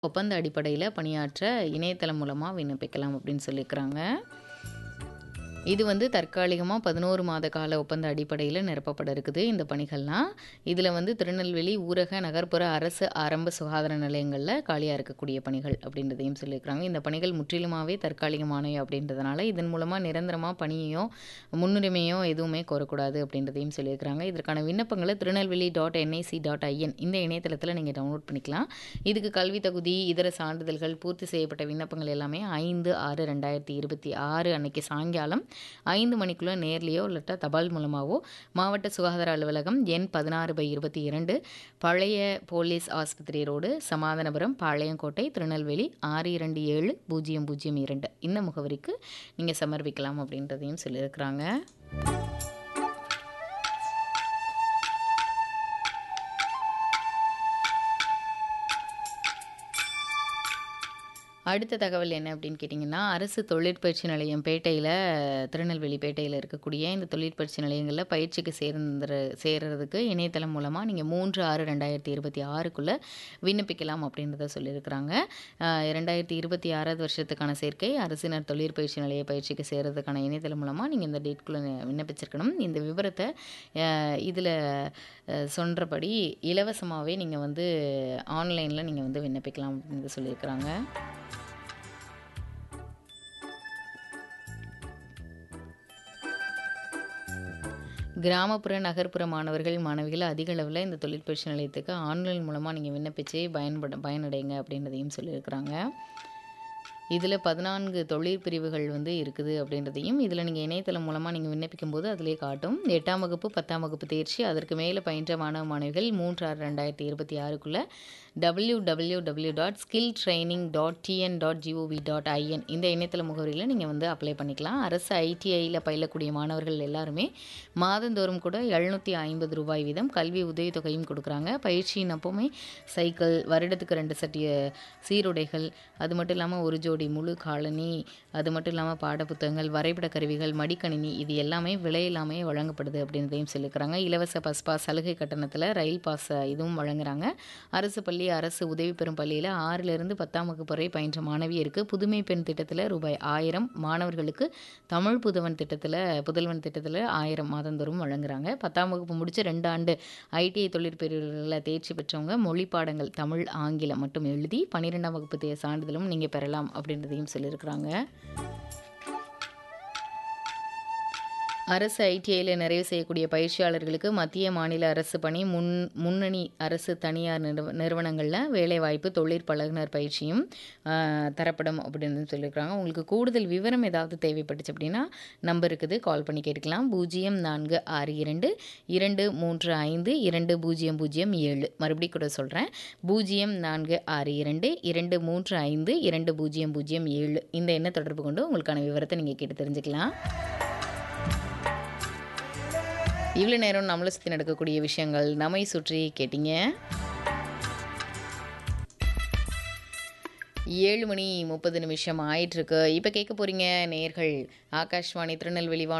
ஒப்பந்த அடிப்படையில பணியாற்ற இணையதளம் மூலமா விண்ணப்பிக்கலாம் அப்படின்னு சொல்லியிருக்கிறாங்க. இது வந்து தற்காலிகமா 11 மாத கால ஒப்பந்த அடிப்படையில நிரப்பப்பட இருக்குது இந்த பணிகள்லாம். இதில வந்து திருநெல்வேலி ஊரக, நகர்ப்புற அரசு ஆரம்ப சுகாதார நிலையங்கள்ல காலியா இருக்கக்கூடிய பணிகள் அப்படின்றதையும் சொல்லியிருக்கிறாங்க. இந்த பணிகள் முற்றிலுமாவே தற்காலிகமானவை அப்படின்றதுனால, இதன் மூலமா நிரந்தரமா பணியையோ, முன்னுரிமையோ எதுவுமே கோரக்கூடாது அப்படின்றதையும் சொல்லியிருக்கிறாங்க. இதற்கான விண்ணப்பங்கள Tirunelveli dot NIC dot IN இந்த இணையதளத்தில நீங்க டவுன்லோட் பண்ணிக்கலாம். இதுக்கு கல்வி தகுதி, இதர சான்றிதழ்கள், பூர்த்தி செய்யப்பட்ட விண்ணப்பங்கள் எல்லாமே 5/6/2026 அன்னைக்கு சாயங்காலம் 5 மணிக்குள்ள நேர்லயோ இல்லாட்டா தபால் மூலமாவோ மாவட்ட சுகாதார அலுவலகம் எண் 16/22 பழைய போலீஸ் ஆஸ்பத்திரி ரோடு, சமாதானபுரம், பாளையங்கோட்டை, திருநெல்வேலி 627002 இந்த முகவரிக்கு நீங்க சமர்ப்பிக்கலாம் அப்படின்றதையும் சொல்லியிருக்கிறாங்க. அடுத்த தகவல் என்ன அப்படின்னு கேட்டிங்கன்னா, அரசு தொழிற்பயிற்சி நிலையம் பேட்டையில திருநெல்வேலி பேட்டையில இருக்கக்கூடிய இந்த தொழிற்பயிற்சி நிலையங்கள்ல பயிற்சிக்கு சேர்ந்துர சேர்றதுக்கு இணையதளம் மூலமா நீங்க 3/6/2026க்குள்ள விண்ணப்பிக்கலாம் அப்படின்றத சொல்லியிருக்கிறாங்க. அ 2026வது வருஷத்துக்கான சேர்க்கை அரசினர் தொழிற்பயிற்சி நிலைய பயிற்சிக்கு சேர்றதுக்கான இணையதளம் மூலமா நீங்க இந்த டேட்குள்ள விண்ணப்பிச்சிருக்கணும். இந்த விவரத்த அ இதில அ சொல்றபடி இலவசமாவே நீங்க வந்து ஆன்லைன்ல நீங்க வந்து விண்ணப்பிக்கலாம் அப்படின்னு சொல்லியிருக்கிறாங்க. கிராமப்புற, நகர்ப்புற மாணவர்கள், மாணவிகள் அதிக அளவுல இந்த தொழிற்பயிற்சி நிலையத்துக்கு ஆன்லைன் மூலமா நீங்க விண்ணப்பிச்சு பயன்பட பயனடைங்க அப்படின்றதையும் சொல்லியிருக்கிறாங்க. இதில 14 தொழிற்பிரிவுகள் வந்து இருக்குது அப்படின்றதையும், இதில நீங்க இணையதளம் மூலமா நீங்க விண்ணப்பிக்கும்போது அதிலேயே காட்டும். 8ஆம் வகுப்பு, 10ஆம் வகுப்பு தேர்ச்சி, அதற்கு மேல பயின்ற மாணவ, மாணவிகள் 3/6/2026க்குள்ள www.skilltraining.tn.gov.in இந்த இணையதள முகவரியில நீங்க வந்து அப்ளை பண்ணிக்கலாம். அரசு ஐடிஐல பயிலக்கூடிய மாணவர்கள் எல்லாருமே மாதந்தோறும் கூட ரூ. 750 வீதம் கல்வி உதவித்தொகையும் குடுக்குறாங்க. பயிற்சியின் அப்பமே சைக்கிள், வருடத்துக்கு 2 செட் சீருடைகள், அது மட்டும் இல்லாம ஒரு ஜோடி முழு காலணி, அது மட்டும் இல்லாம பாடப்புத்தகங்கள், வரைபட கருவிகள், மடிக்கணினி இது எல்லாமே விலையில்லாமயே வழங்கப்படுது அப்படின்றதையும் சொல்லியிருக்கிறாங்க. இலவச பஸ் பாஸ், சலுகை கட்டணத்தில ரயில் பாஸ் இதுவும் வழங்குறாங்க. அரசு பள்ளி, அரசு உதவி பெறும் பள்ளியில 6லிருந்து 10ஆம் வகுப்பு வரை பயின்ற மாணவியருக்கு புதுமை பெண் திட்டத்தில ரூ. 1000 மாணவர்களுக்கு தமிழ் புதல்வன் திட்டத்தில புதல்வன் திட்டத்தில 1000 மாதந்தோறும் வழங்குறாங்க. 10ஆம் வகுப்பு முடிச்சு 2 ஆண்டு ஐடிஐ தொழிற்பிரிவுகள்ல தேர்ச்சி பெற்றவங்க மொழி பாடங்கள் தமிழ், ஆங்கிலம் மட்டும் எழுதி 12ஆம் வகுப்பு தே சான்றிதழும் நீங்க பெறலாம் அப்படின்றதையும் சொல்லியிருக்கிறாங்க. அரசு ஐடிஐல நிறைவு செய்யக்கூடிய பயிற்சியாளர்களுக்கு மத்திய, மாநில அரசு பணி, முன் முன்னணி அரசு, தனியார் நிறுவ நிறுவனங்கள்ல வேலைவாய்ப்பு, தொழிற்பழகுனர் பயிற்சியும் அ தரப்படும் அப்படின்னு சொல்லியிருக்கிறாங்க. உங்களுக்கு கூடுதல் விவரம் ஏதாவது தேவைப்பட்டுச்சு அப்படின்னா, நம்பர் இருக்குது. கால் பண்ணி கேட்டுக்கலாம். 0462-235-2007 மறுபடியும் கூட சொல்றேன். 0462-235-2007 இந்த எண்ண தொடர்பு கொண்டு உங்களுக்கான விவரத்த நீங்க கேட்டு தெரிஞ்சுக்கலாம். இவ்வளோ நேரம் நம்மள சுத்தி நடக்கக்கூடிய விஷயங்கள், நம்மை சுற்றி கேட்டீங்க. 7 மணி 30 நிமிஷம் ஆயிட்டிருக்கு. இப்ப கேட்க போறீங்க நேயர்கள். ஆகாஷ்வாணி திருநெல்வேலி வானொலி